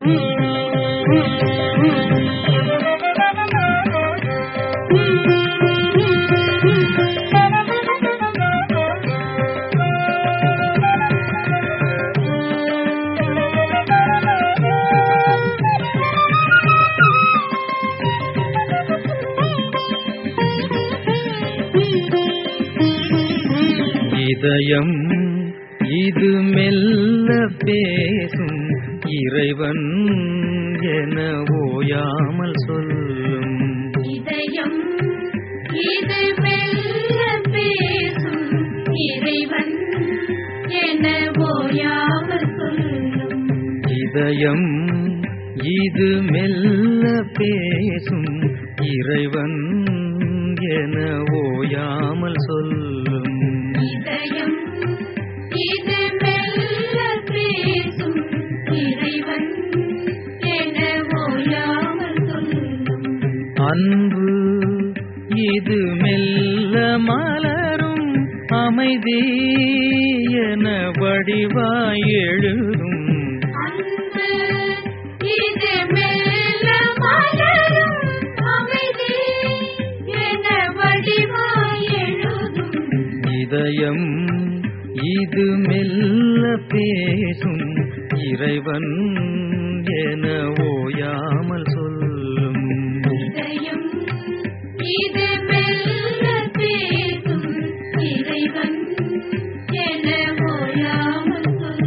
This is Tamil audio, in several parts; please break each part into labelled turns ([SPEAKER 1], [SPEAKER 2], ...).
[SPEAKER 1] இதயம் இது மெல்ல பேசும் இறைவன் என ஓயாமல் சொல்லும்
[SPEAKER 2] இதயம் இது மெல்ல பேசும் இறைவன் என ஓயாமல் சொல்லும்
[SPEAKER 1] இதயம் இது மெல்ல பேசும் இறைவன் என ஓயாமல் சொல்லும்
[SPEAKER 2] இதயம் இது மெல்ல பேசும் இறைவன் என ஓயாமல் சொல்லும்
[SPEAKER 1] அன்பு இது மெல்ல மலரும் அமைதி என வடிவாய் எழுதும்
[SPEAKER 2] அன்பு இது மெல்ல மலரும் அமைதி என வடிவாய் எழுதும்
[SPEAKER 1] இதயம் இது மெல்ல பேசும் இறைவன் என ஓயாமல் சொல்லும்
[SPEAKER 2] இதயம் இது மெல்ல பேசும் இறைவன் என ஓயாமல்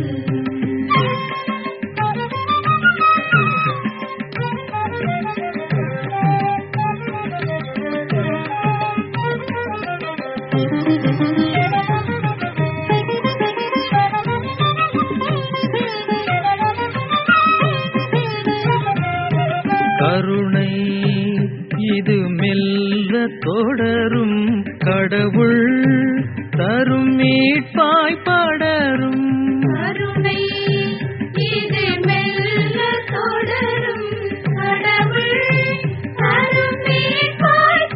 [SPEAKER 1] கருணை இது மெல்ல தொடரும் கடவுள் தரும் மீட்பாய் படரும்
[SPEAKER 2] கருணை இது மெல்ல தொடரும் கடவுள் அரும் மீட்பாய்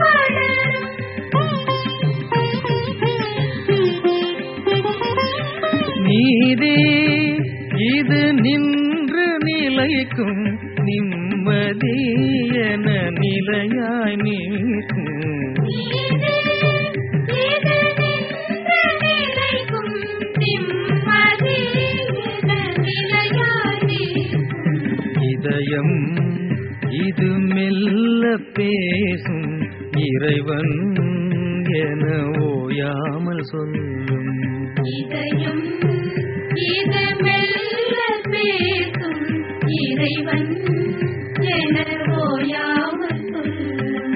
[SPEAKER 2] படரும்
[SPEAKER 1] நீதே இது நின்று நிலைக்கும் நிம்மதி என நிலையாய் நீக்கும்
[SPEAKER 2] இது இது நின்ற நிலைக்கும் நிம்மதி என நிலையாய் நிற்கும்.
[SPEAKER 1] இதயம் இது மெல்ல பேசும் இறைவன் என ஓயாமல் சொல்லும்
[SPEAKER 2] இதயம் இது மெல்ல பேசும் இறைவன் என ஓயாமல் சொல்லும்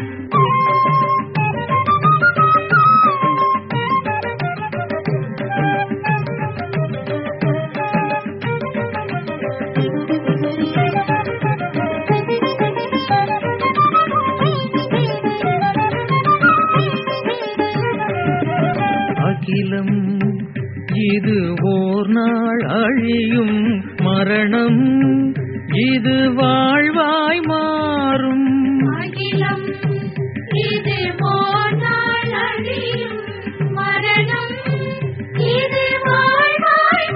[SPEAKER 1] அகிலம் இது ஓர் நாள் அழியும் மரணம் இது வாழ்வாய் மாறும்
[SPEAKER 2] அகிலம் இது போனால் அழியும் மரணம் இது வாழ்வாய்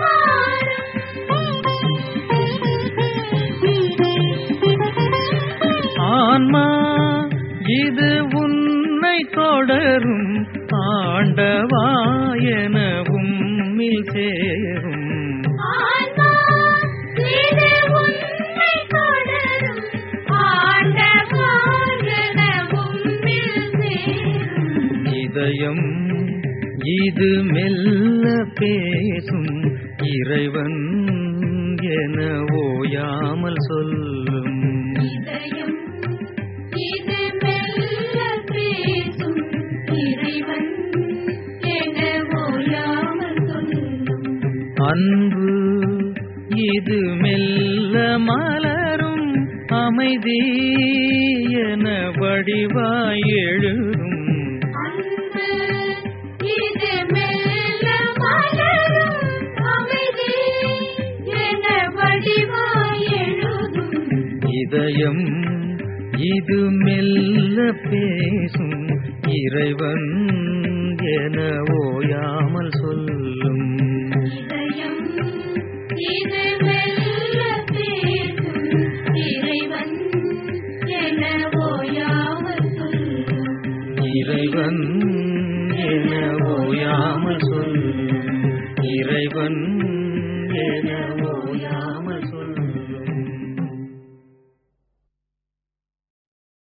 [SPEAKER 2] மாறும்
[SPEAKER 1] ஆன்மா இது உன்னை தொடரும் ஆண்டவா என உம்மில் சேரும்
[SPEAKER 2] ஆன்மா இது உன்னை தொடரும் ஆண்டவா என உம்மில் சேரும்
[SPEAKER 1] இதயம் இது மெல்ல பேசும் இறைவன் என ஓயாமல் சொல்லும்
[SPEAKER 2] இதயம் இது மெல்ல பேசும் இறைவன் என ஓயாமல் சொல்லும்
[SPEAKER 1] அன்பு இது மெல்ல மலரும் அமைதி என வடிவாய் எழுதும்
[SPEAKER 2] அன்பு இது மெல்ல மலரும் அமைதி என வடிவாய் எழுதும்
[SPEAKER 1] இதயம் இது மெல்ல பேசும் இறைவன் என ஓயாமல் சொல்லும்
[SPEAKER 2] இதயம் இது மெல்ல பேசும்
[SPEAKER 1] இறைவன் என ஓயாமல் சொல் இறைவன் என ஓயாமல்